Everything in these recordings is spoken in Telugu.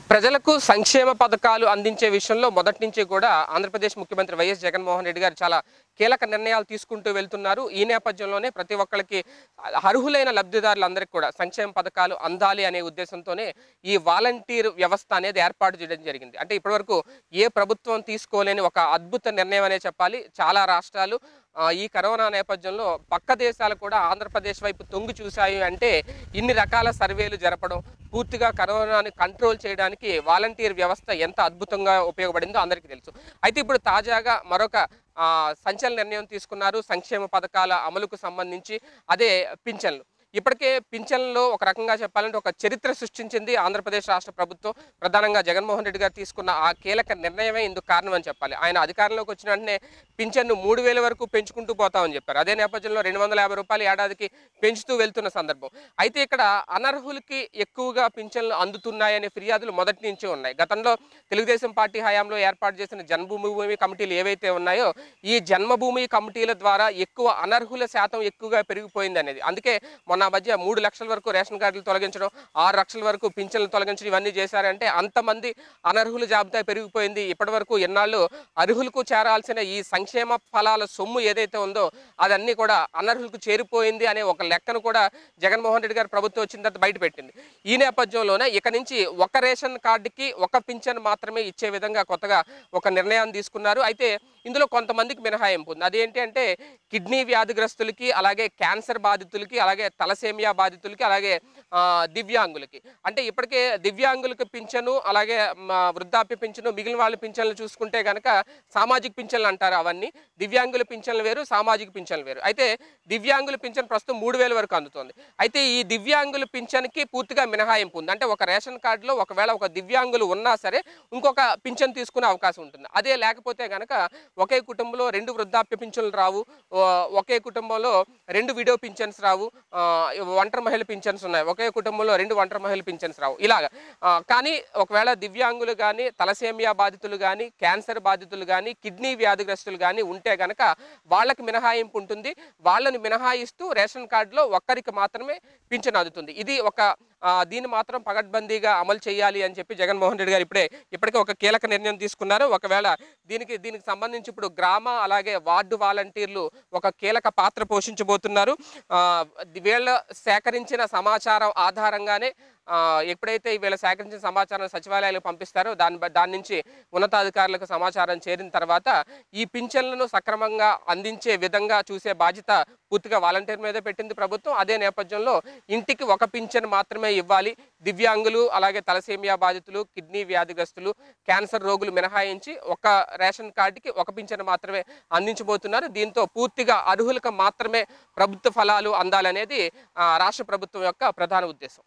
ప్రజలకు సంక్షేమ పథకాలు అందించే విషయంలో మొదటి నుంచి కూడా ఆంధ్రప్రదేశ్ ముఖ్యమంత్రి వైఎస్ జగన్మోహన్ రెడ్డి గారు చాలా కీలక నిర్ణయాలు తీసుకుంటూ వెళ్తున్నారు ఈ నేపథ్యంలోనే ప్రతి ఒక్కరికి అర్హులైన లబ్ధిదారులందరికీ కూడా సంక్షేమ పథకాలు అందాలి అనే ఉద్దేశంతోనే ఈ వాలంటీర్ వ్యవస్థ అనేది ఏర్పాటు చేయడం జరిగింది అంటే ఇప్పటివరకు ఏ ప్రభుత్వం తీసుకోలేని ఒక అద్భుత నిర్ణయం అనే చెప్పాలి చాలా రాష్ట్రాలు ఆ, ఈ కరోనా నేపథ్యంలో పక్క దేశాలు కూడా ఆంధ్రప్రదేశ్ వైపు తొంగి చూశాయి అంటే ఇన్ని రకాల సర్వేలు జరపడం పూర్తిగా కరోనాని కంట్రోల్ చేయడానికి వాలంటీర్ వ్యవస్థ ఎంత అద్భుతంగా ఉపయోగపడిందో అందరికీ తెలుసు అయితే ఇప్పుడు తాజాగా మరొక ఆ, సంచలన నిర్ణయం తీసుకున్నారు సంక్షేమ పథకాల అమలుకు సంబంధించి అదే పింఛన్లు ఇప్పటికే పింఛన్లో ఒక రకంగా చెప్పాలంటే ఒక చరిత్ర సృష్టించింది ఆంధ్రప్రదేశ్ రాష్ట్ర ప్రభుత్వం ప్రధానంగా జగన్మోహన్ రెడ్డి గారు తీసుకున్న ఆ కీలక నిర్ణయమే ఇందుకు కారణం అని చెప్పాలి ఆయన అధికారంలోకి వచ్చిన వెంటనే పింఛన్ను మూడు వేల వరకు పెంచుకుంటూ పోతామని చెప్పారు అదే నేపథ్యంలో రెండు వందల యాభై రూపాయలు ఏడాదికి పెంచుతూ వెళ్తున్న సందర్భం అయితే ఇక్కడ అనర్హులకి ఎక్కువగా పింఛన్లు అందుతున్నాయనే ఫిర్యాదులు మొదటి నుంచి ఉన్నాయి గతంలో తెలుగుదేశం పార్టీ హయాంలో ఏర్పాటు చేసిన జన్మభూమి కమిటీలు ఏవైతే ఉన్నాయో ఈ జన్మభూమి కమిటీల ద్వారా ఎక్కువ అనర్హుల శాతం ఎక్కువగా పెరిగిపోయింది అనేది అందుకే మొన్న మధ్య మూడు లక్షల వరకు రేషన్ కార్డులు తొలగించడం ఆరు లక్షల వరకు పింఛన్లు తొలగించడం ఇవన్నీ చేశారంటే అంతమంది అనర్హుల జాబితా పెరిగిపోయింది ఇప్పటి వరకు ఎన్నాళ్ళు అర్హులకు చేరాల్సిన ఈ సంక్షేమ ఫలాల సొమ్ము ఏదైతే ఉందో అదన్నీ కూడా అనర్హులకు చేరిపోయింది అనే ఒక లెక్కను కూడా జగన్మోహన్ రెడ్డి గారు ప్రభుత్వం వచ్చిన తర్వాత బయట పెట్టింది ఈ నేపథ్యంలోనే ఇక నుంచి ఒక రేషన్ కార్డుకి ఒక పింఛన్ మాత్రమే ఇచ్చే విధంగా కొత్తగా ఒక నిర్ణయాన్ని తీసుకున్నారు అయితే ఇందులో కొంతమందికి మినహాయింపు ఉంది అదేంటి అంటే కిడ్నీ వ్యాధిగ్రస్తులకి అలాగే క్యాన్సర్ బాధితులకి అలాగే తలసేమియా బాధితులకి అలాగే ఆ, దివ్యాంగులకి అంటే ఇప్పటికే దివ్యాంగులకు పింఛను అలాగే మ, వృద్ధాప్య పింఛను మిగిలిన వాళ్ళ పింఛన్లు చూసుకుంటే కనుక సామాజిక పింఛన్లు అంటారు అవన్నీ దివ్యాంగుల పింఛన్లు వేరు సామాజిక పింఛన్లు వేరు అయితే దివ్యాంగుల పింఛన్ ప్రస్తుతం మూడు వేల వరకు అందుతుంది అయితే ఈ దివ్యాంగుల పింఛన్కి పూర్తిగా మినహాయింపు ఉంది అంటే ఒక రేషన్ కార్డులో ఒకవేళ ఒక దివ్యాంగులు ఉన్నా సరే ఇంకొక పింఛన్ తీసుకునే అవకాశం ఉంటుంది అదే లేకపోతే కనుక ఒకే కుటుంబంలో రెండు వృద్ధాప్య పింఛన్లు రావు ఓ- ఒకే కుటుంబంలో రెండు విడో పింఛన్స్ రావు ఆ, ఒంటరి మహిళ పింఛన్స్ ఉన్నాయి ఒకే కుటుంబంలో రెండు ఒంటరి మహిళ పింఛన్స్ రావు ఇలాగా ఆ, కానీ ఒకవేళ దివ్యాంగులు కానీ తలసేమియా బాధితులు కానీ క్యాన్సర్ బాధితులు కానీ కిడ్నీ వ్యాధిగ్రస్తులు కానీ ఉంటే కనుక వాళ్ళకి మినహాయింపు ఉంటుంది వాళ్ళని మినహాయిస్తూ రేషన్ కార్డులో ఒక్కరికి మాత్రమే పింఛన్ అందుతుంది ఇది ఒక ఆ, దీన్ని మాత్రం పగడ్బందీగా అమలు చేయాలి అని చెప్పి జగన్మోహన్ రెడ్డి గారు ఇప్పుడే ఇప్పటికే ఒక కీలక నిర్ణయం తీసుకున్నారు ఒకవేళ దీనికి దీనికి సంబంధించి ఇప్పుడు గ్రామ అలాగే వార్డు వాలంటీర్లు ఒక కీలక పాత్ర పోషించబోతున్నారు ఆ, వీళ్ళ సేకరించిన సమాచారం ఆధారంగానే ఆ, ఎప్పుడైతే వీళ్ళ సేకరించిన సమాచారం సచివాలయాలకు పంపిస్తారో దాని బ- దాని నుంచి ఉన్నతాధికారులకు సమాచారం చేరిన తర్వాత ఈ పింఛన్లను సక్రమంగా అందించే విధంగా చూసే బాధ్యత పూర్తిగా వాలంటీర్ మీదే పెట్టింది ప్రభుత్వం అదే నేపథ్యంలో ఇంటికి ఒక పింఛన్ మాత్రమే ఇవ్వాలి దివ్యాంగులు అలాగే తలసేమియా బాధితులు కిడ్నీ వ్యాధిగ్రస్తులు క్యాన్సర్ రోగులు మినహాయించి ఒక రేషన్ కార్డుకి ఒక పింఛన్ మాత్రమే అందించబోతున్నారు దీంతో పూర్తిగా అర్హులకు మాత్రమే ప్రభుత్వ ఫలాలు అందాలనేది ఆ, రాష్ట్ర ప్రభుత్వం యొక్క ప్రధాన ఉద్దేశం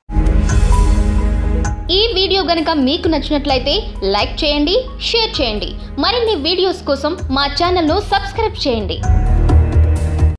ఈ వీడియో గనుక మీకు నచ్చినట్లయితే లైక్ చేయండి షేర్ చేయండి మరిన్ని వీడియోస్ కోసం మా ఛానల్ను సబ్స్క్రైబ్ చేయండి